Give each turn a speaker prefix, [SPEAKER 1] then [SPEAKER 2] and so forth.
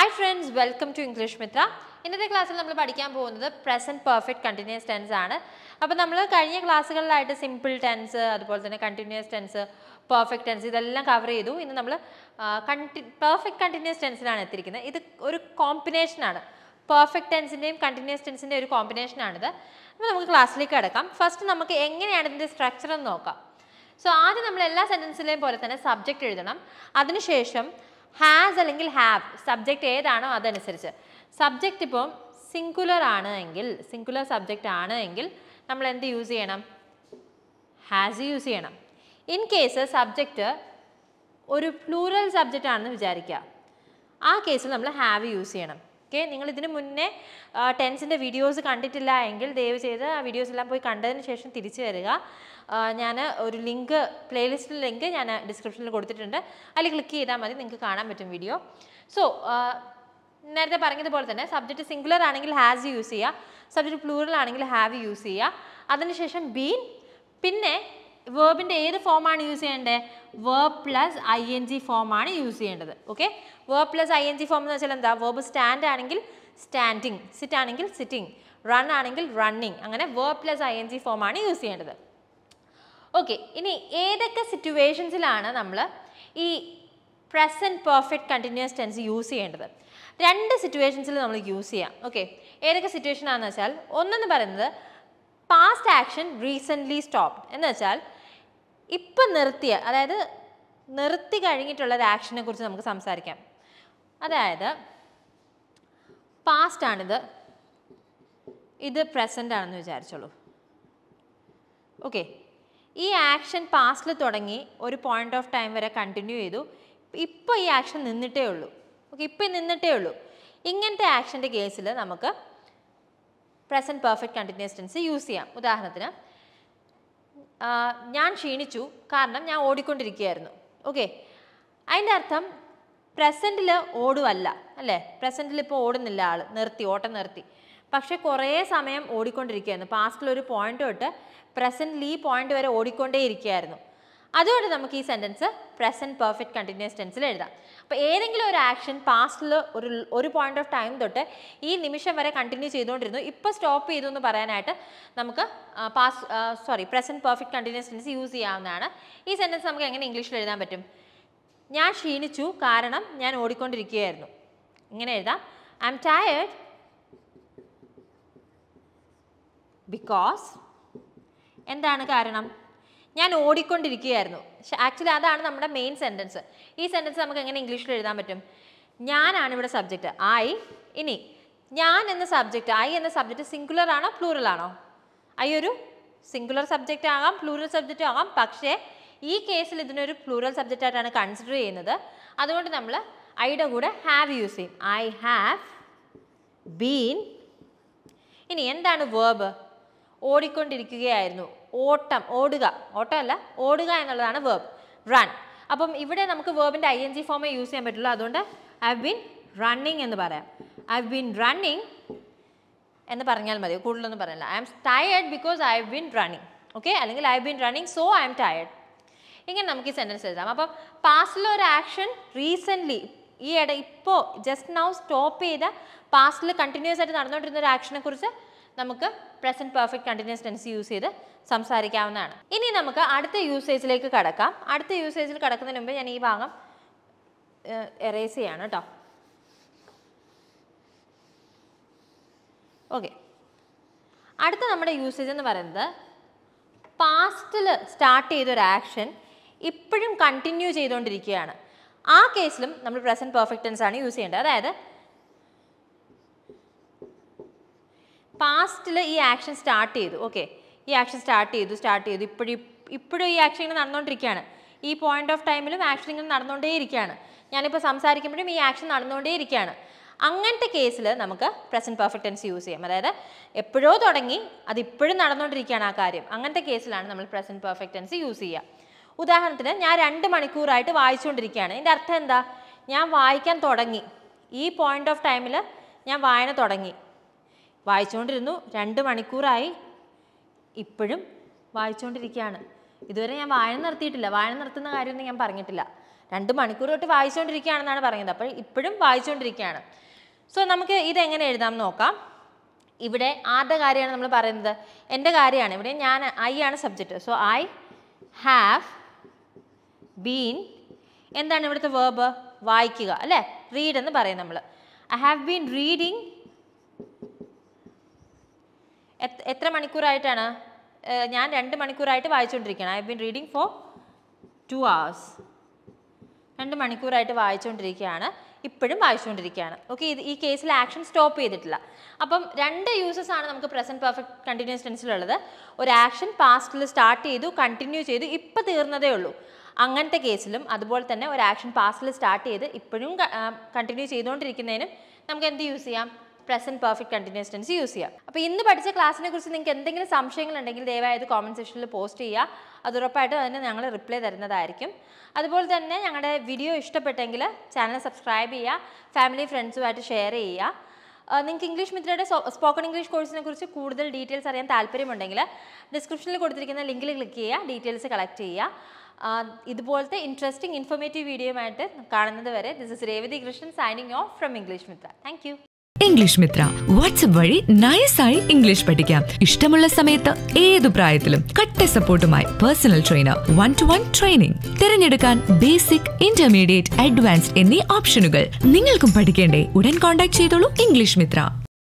[SPEAKER 1] hi friends welcome to English Mitra ഇന്നത്തെ ക്ലാസ്സിൽ നമ്മൾ പഠിക്കാൻ പോകുന്നത് പ്രസൻറ്റ് പെർഫെക്റ്റ് കണ്ടിന്യൂസ് ടെൻസ് ആണ് അപ്പോൾ നമ്മൾ കഴിഞ്ഞ ക്ലാസ്സുകളിലായിട്ട് സിമ്പിൾ ടെൻസ് അതുപോലെ തന്നെ കണ്ടിന്യൂസ് ടെൻസ് പെർഫെക്റ്റ് ടെൻസ് ഇതെല്ലാം കവർ ചെയ്തു ഇന്ന് നമ്മൾ കണ്ടി പെർഫെക്റ്റ് കണ്ടിന്യൂസ് ടെൻസിലാണ് എത്തിയിരിക്കുന്നത് ഇത് ഒരു കോമ്പിനേഷനാണ് പെർഫെക്റ്റ് ടെൻസിൻ്റെയും കണ്ടിന്യൂസ് ടെൻസിൻ്റെയും ഒരു കോമ്പിനേഷനാണിത് അപ്പോൾ നമുക്ക് ക്ലാസ്സിലേക്ക് കിടക്കാം ഫസ്റ്റ് നമുക്ക് എങ്ങനെയാണ് ഇതിൻ്റെ സ്ട്രക്ചർ എന്ന് നോക്കാം സോ ആദ്യം നമ്മൾ എല്ലാ സെൻറ്റൻസിലെയും പോലെ തന്നെ സബ്ജക്റ്റ് എഴുതണം അതിനുശേഷം ഹാസ് അല്ലെങ്കിൽ ഹാവ് സബ്ജക്റ്റ് ഏതാണോ അതനുസരിച്ച് സബ്ജക്റ്റ് ഇപ്പം സിംഗുലർ ആണ് എങ്കിൽ സിംഗുലർ സബ്ജക്റ്റ് ആണ് എങ്കിൽ നമ്മൾ എന്ത് യൂസ് ചെയ്യണം ഹാസ് യൂസ് ചെയ്യണം ഇൻ കേസ് സബ്ജക്റ്റ് ഒരു പ്ലൂറൽ സബ്ജക്റ്റ് ആണെന്ന് വിചാരിക്കുക ആ കേസിൽ നമ്മൾ ഹാവ് യൂസ് ചെയ്യണം ഓക്കെ നിങ്ങൾ ഇതിന് മുന്നേ ടെൻസിൻ്റെ വീഡിയോസ് കണ്ടിട്ടില്ല എങ്കിൽ ദയവ് ചെയ്ത് ആ വീഡിയോസ് എല്ലാം പോയി കണ്ടതിന് ശേഷം തിരിച്ചു വരിക ഞാൻ ഒരു ലിങ്ക് പ്ലേലിസ്റ്റിൽ ലിങ്ക് ഞാൻ ഡിസ്ക്രിപ്ഷനിൽ കൊടുത്തിട്ടുണ്ട് അതിൽ ക്ലിക്ക് ചെയ്താൽ മതി നിങ്ങൾക്ക് കാണാൻ പറ്റും വീഡിയോ സോ നേരത്തെ പറഞ്ഞതുപോലെ തന്നെ സബ്ജക്റ്റ് സിംഗുലർ ആണെങ്കിൽ ഹാസ് യൂസ് ചെയ്യുക സബ്ജക്റ്റ് പ്ലൂറൽ ആണെങ്കിൽ ഹാവ് യൂസ് ചെയ്യുക അതിനുശേഷം ബീൻ പിന്നെ വേർബിൻ്റെ ഏത് ഫോമാണ് യൂസ് ചെയ്യേണ്ടത് verb plus I N G ഫോമാണ് യൂസ് ചെയ്യേണ്ടത് okay verb plus I N G form എന്ന് വെച്ചാൽ എന്താ വേർബ് സ്റ്റാൻഡ് ആണെങ്കിൽ സ്റ്റാൻഡിങ് സിറ്റ് ആണെങ്കിൽ സിറ്റിംഗ് റൺ ആണെങ്കിൽ റണ്ണിങ് അങ്ങനെ verb plus I N G ഫോമാണ് യൂസ് ചെയ്യേണ്ടത് ഓക്കെ ഇനി ഏതൊക്കെ സിറ്റുവേഷൻസിലാണ് നമ്മൾ ഈ present perfect continuous tense use ചെയ്യേണ്ടത് രണ്ട് സിറ്റുവേഷൻസിൽ നമ്മൾ യൂസ് ചെയ്യാം ഓക്കെ ഏതൊക്കെ സിറ്റുവേഷൻ ആണെന്ന് വെച്ചാൽ ഒന്നെന്ന് പറയുന്നത് പാസ്റ്റ് ആക്ഷൻ റീസെൻ്റ്ലി സ്റ്റോപ്ഡ് എന്ന് വെച്ചാൽ ഇപ്പം നിർത്തിയ അതായത് നിർത്തി കഴിഞ്ഞിട്ടുള്ള ഒരു ആക്ഷനെ കുറിച്ച് നമുക്ക് സംസാരിക്കാം അതായത് പാസ്റ്റ് ആണിത് ഇത് പ്രസൻ്റ് ആണെന്ന് വിചാരിച്ചോളൂ ഓക്കെ ഈ ആക്ഷൻ പാസ്റ്റിൽ തുടങ്ങി ഒരു പോയിന്റ് ഓഫ് ടൈം വരെ കണ്ടിന്യൂ ചെയ്തു ഇപ്പോൾ ഈ ആക്ഷൻ നിന്നിട്ടേ ഉള്ളൂ ഓക്കെ ഇപ്പോൾ നിന്നിട്ടേ ഉള്ളൂ ഇങ്ങനത്തെ ആക്ഷൻ്റെ കേസിൽ നമുക്ക് present perfect continuous tense use ചെയ്യാം ഉദാഹരണത്തിന് ആ, ഞാൻ ക്ഷീണിച്ചു കാരണം ഞാൻ ഓടിക്കൊണ്ടിരിക്കുകയായിരുന്നു ഓക്കെ അതിൻ്റെ അർത്ഥം പ്രസൻറ്റിൽ ഓടുവല്ല അല്ലേ പ്രസൻറ്റിൽ ഇപ്പോൾ ഓടുന്നില്ല ആൾ നിർത്തി ഓട്ടം നിർത്തി പക്ഷേ കുറേ സമയം ഓടിക്കൊണ്ടിരിക്കുകയായിരുന്നു പാസ്റ്റിൽ ഒരു പോയിന്റ് തൊട്ട് പ്രസൻറ്റിൽ ഈ പോയിന്റ് വരെ ഓടിക്കൊണ്ടേ ഇരിക്കുകയായിരുന്നു അതുകൊണ്ട് നമുക്ക് ഈ സെൻറ്റൻസ് പ്രസൻറ്റ് പെർഫെക്റ്റ് കണ്ടിന്യൂസ് ടെൻസിൽ എഴുതാം അപ്പോൾ ഏതെങ്കിലും ഒരു ആക്ഷൻ പാസ്റ്റിൽ ഒരു ഒരു പോയിന്റ് ഓഫ് ടൈം തൊട്ട് ഈ നിമിഷം വരെ കണ്ടിന്യൂ ചെയ്തുകൊണ്ടിരുന്നു ഇപ്പോൾ സ്റ്റോപ്പ് ചെയ്തു എന്ന് പറയാനായിട്ട് നമുക്ക് pass sorry present perfect continuous tense use ചെയ്യാവുന്നതാണ് ഈ സെൻറ്റൻസ് നമുക്ക് എങ്ങനെ ഇംഗ്ലീഷിൽ എഴുതാൻ പറ്റും ഞാൻ ക്ഷീണിച്ചു കാരണം ഞാൻ ഓടിക്കൊണ്ടിരിക്കുകയായിരുന്നു ഇങ്ങനെ എഴുതാം ഐ എം ടയേർഡ് ബിക്കോസ് എന്താണ് കാരണം ഞാൻ ഓടിക്കൊണ്ടിരിക്കുകയായിരുന്നു ആക്ച്വലി അതാണ് നമ്മുടെ മെയിൻ സെൻറ്റൻസ് ഈ സെൻറ്റൻസ് നമുക്ക് എങ്ങനെ ഇംഗ്ലീഷിൽ എഴുതാൻ പറ്റും ഞാനാണ് ഇവിടെ സബ്ജക്റ്റ് ഐ ഇനി ഞാൻ എന്ന സബ്ജക്റ്റ് ഐ എന്ന സബ്ജക്റ്റ് സിംഗുലർ ആണോ പ്ലൂറൽ ആണോ ഐ ഒരു സിംഗുലർ സബ്ജക്റ്റ് ആകാം പ്ലൂറൽ സബ്ജക്റ്റ് ആകാം പക്ഷേ ഈ കേസിൽ ഇതിനൊരു പ്ലൂറൽ സബ്ജക്റ്റ് ആയിട്ടാണ് കൺസിഡർ ചെയ്യുന്നത് അതുകൊണ്ട് നമ്മൾ ഐയുടെ കൂടെ ഹാവ് യൂസ് ചെയ്യും ഐ ഹാവ് ബീൻ ഇനി എന്താണ് വേർബ് ഓടിക്കൊണ്ടിരിക്കുകയായിരുന്നു ഓട്ടം ഓടുക ഓട്ടമല്ല ഓടുക എന്നുള്ളതാണ് വേർബ് റൺ അപ്പം ഇവിടെ നമുക്ക് വേർബിൻ്റെ ഐ എൻ ജി ഫോമേ യൂസ് ചെയ്യാൻ പറ്റുള്ളൂ അതുകൊണ്ട് ഐ ഹവ് ബീൻ റണ്ണിങ് എന്ന് പറയാം ഐ ഹവ് ബീൻ റണ്ണിങ് എന്ന് പറഞ്ഞാൽ മതി കൂടുതലൊന്നും പറയില്ല I am tired because I have been running okay അല്ലെങ്കിൽ I have been running so I am tired ഇങ്ങനെ നമുക്ക് ഈ സെൻറ്റൻസ് എഴുതാം അപ്പം പാസ്റ്റിലെ ഒരു ആക്ഷൻ റീസെൻ്റ്ലി ഈ ഇട ഇപ്പോൾ ജസ്റ്റ് നൗ സ്റ്റോപ്പ് ചെയ്ത പാസ്റ്റിൽ കണ്ടിന്യൂസ് ആയിട്ട് നടന്നുകൊണ്ടിരുന്ന ഒരു ആക്ഷനെ കുറിച്ച് നമുക്ക് present perfect continuous tense use ചെയ്ത് സംസാരിക്കാവുന്നതാണ് ഇനി നമുക്ക് അടുത്ത യൂസേജിലേക്ക് കടക്കാം അടുത്ത യൂസേജിൽ കടക്കുന്നതിന് മുമ്പ് ഞാൻ ഈ ഭാഗം എറേസ് ചെയ്യാണ് കേട്ടോ ഓക്കെ അടുത്ത നമ്മുടെ യൂസേജ് എന്ന് പറയുന്നത് പാസ്റ്റിൽ സ്റ്റാർട്ട് ചെയ്ത ഒരു ആക്ഷൻ ഇപ്പോഴും കണ്ടിന്യൂ ചെയ്തുകൊണ്ടിരിക്കുകയാണ് ആ കേസിലും നമ്മൾ പ്രസൻറ്റ് പെർഫെക്റ്റ് ടെൻസ് ആണ് യൂസ് ചെയ്യേണ്ടത് അതായത് പാസ്റ്റിൽ ഈ ആക്ഷൻ സ്റ്റാർട്ട് ചെയ്തു ഓക്കെ ഈ ആക്ഷൻ സ്റ്റാർട്ട് ചെയ്തു സ്റ്റാർട്ട് ചെയ്തു ഇപ്പോഴും ഇപ്പോഴും ഈ ആക്ഷൻ ഇങ്ങനെ നടന്നുകൊണ്ടിരിക്കുകയാണ് ഈ പോയിന്റ് ഓഫ് ടൈമിലും ആക്ഷൻ ഇങ്ങനെ നടന്നുകൊണ്ടേയിരിക്കുകയാണ് ഞാനിപ്പോൾ സംസാരിക്കുമ്പോഴും ഈ ആക്ഷൻ നടന്നുകൊണ്ടേയിരിക്കുകയാണ് അങ്ങനത്തെ കേസിൽ നമുക്ക് പ്രസൻറ്റ് പെർഫെക്റ്റ് ടെൻസ് യൂസ് ചെയ്യാം അതായത് എപ്പോഴോ തുടങ്ങി അത് ഇപ്പോഴും നടന്നുകൊണ്ടിരിക്കുകയാണ് ആ കാര്യം അങ്ങനത്തെ കേസിലാണ് നമ്മൾ പ്രസൻറ്റ് പെർഫെക്റ്റ് ടെൻസ് യൂസ് ചെയ്യുക ഉദാഹരണത്തിന് ഞാൻ രണ്ട് മണിക്കൂറായിട്ട് വായിച്ചുകൊണ്ടിരിക്കുകയാണ് ഇതിൻ്റെ അർത്ഥം എന്താ ഞാൻ വായിക്കാൻ തുടങ്ങി ഈ പോയിന്റ് ഓഫ് ടൈമിൽ ഞാൻ വായന തുടങ്ങി വായിച്ചുകൊണ്ടിരുന്നു രണ്ട് മണിക്കൂറായി ഇപ്പോഴും വായിച്ചുകൊണ്ടിരിക്കുകയാണ് ഇതുവരെ ഞാൻ വായന നിർത്തിയിട്ടില്ല വായന നിർത്തുന്ന കാര്യമൊന്നും ഞാൻ പറഞ്ഞിട്ടില്ല രണ്ട് മണിക്കൂർ തൊട്ട് വായിച്ചുകൊണ്ടിരിക്കുകയാണെന്നാണ് പറയുന്നത് അപ്പോൾ ഇപ്പോഴും വായിച്ചുകൊണ്ടിരിക്കുകയാണ് സോ നമുക്ക് ഇതെങ്ങനെ എഴുതാം നോക്കാം ഇവിടെ ആരുടെ കാര്യമാണ് നമ്മൾ പറയുന്നത് എൻ്റെ കാര്യമാണ് ഇവിടെ ഞാൻ ഐ ആണ് subject so I have been എന്താണ് ഇവിടുത്തെ വേർബ് വായിക്കുക അല്ലേ റീഡ് എന്ന് പറയും നമ്മൾ ഐ ഹാവ് ബീൻ റീഡിങ് എത്ര മണിക്കൂറായിട്ടാണ് ഏഹ് ഞാൻ രണ്ട് മണിക്കൂറായിട്ട് വായിച്ചുകൊണ്ടിരിക്കുകയാണ് I have been reading for two hours രണ്ട് മണിക്കൂറായിട്ട് വായിച്ചുകൊണ്ടിരിക്കുകയാണ് ഇപ്പോഴും വായിച്ചുകൊണ്ടിരിക്കുകയാണ് ഓക്കെ ഇത് ഈ കേസിൽ ആക്ഷൻ സ്റ്റോപ്പ് ചെയ്തിട്ടില്ല അപ്പം രണ്ട് യൂസസ് ആണ് നമുക്ക് പ്രസൻറ്റ് പെർഫെക്റ്റ് കണ്ടിന്യൂസ് ടെൻസിലുള്ളത് ഒരു ആക്ഷൻ പാസ്റ്റിൽ സ്റ്റാർട്ട് ചെയ്തു കണ്ടിന്യൂ ചെയ്തു ഇപ്പം തീർന്നതേ ഉള്ളൂ അങ്ങനത്തെ കേസിലും അതുപോലെ തന്നെ ഒരു ആക്ഷൻ പാസ്റ്റിൽ സ്റ്റാർട്ട് ചെയ്ത് ഇപ്പോഴും കണ്ടിന്യൂ ചെയ്തുകൊണ്ടിരിക്കുന്നതിനും നമുക്ക് എന്ത് യൂസ് ചെയ്യാം present perfect continuous tense use ചെയ്യാം അപ്പോൾ ഇന്ന് പഠിച്ച ക്ലാസ്സിനെ കുറിച്ച് നിങ്ങൾക്ക് എന്തെങ്കിലും സംശയങ്ങളുണ്ടെങ്കിൽ ദയവായത് കോമൻറ്റ് സെക്ഷനിൽ പോസ്റ്റ് ചെയ്യുക അത് ഉറപ്പായിട്ടും അതിന് ഞങ്ങൾ റിപ്ലൈ തരുന്നതായിരിക്കും അതുപോലെ തന്നെ ഞങ്ങളുടെ വീഡിയോ ഇഷ്ടപ്പെട്ടെങ്കിൽ ചാനൽ സബ്സ്ക്രൈബ് ചെയ്യുക ഫാമിലി ഫ്രണ്ട്സുമായിട്ട് ഷെയർ ചെയ്യുക ആഹ് നിങ്ങൾക്ക് ഇംഗ്ലീഷ് മിത്രയുടെ സ്പോക്കൺ ഇംഗ്ലീഷ് കോഴ്സിനെ കുറിച്ച് കൂടുതൽ ഡീറ്റെയിൽസ് അറിയാൻ താല്പര്യമുണ്ടെങ്കിൽ ഡിസ്ക്രിപ്ഷനിൽ കൊടുത്തിരിക്കുന്ന ലിങ്കിൽ ക്ലിക്ക് ചെയ്യുക ഡീറ്റെയിൽസ് കളക്ട് ചെയ്യുക ആഹ് ഇതുപോലത്തെ ഇൻട്രസ്റ്റിംഗ് ഇൻഫോർമേറ്റീവ് വീഡിയോയുമായിട്ട് കാണുന്നത് വരെ this is Revathi Krishnan signing off from English Mitra thank you
[SPEAKER 2] English Mitra WhatsApp വഴി നയസായി ഇംഗ്ലീഷ് പഠിക്കാം ഇഷ്ടമുള്ള സമയത്ത് ഏതു പ്രായത്തിലും കട്ട സപ്പോർട്ടുമായി personal trainer one to one training തിരഞ്ഞെടുക്കാൻ ബേസിക് ഇന്റർമീഡിയറ്റ് അഡ്വാൻസ്ഡ് എന്നീ ഓപ്ഷനുകൾ നിങ്ങൾക്കും പഠിക്കേണ്ടേ ഉടൻ കോൺടാക്ട് ചെയ്തോളൂ ഇംഗ്ലീഷ് മിത്ര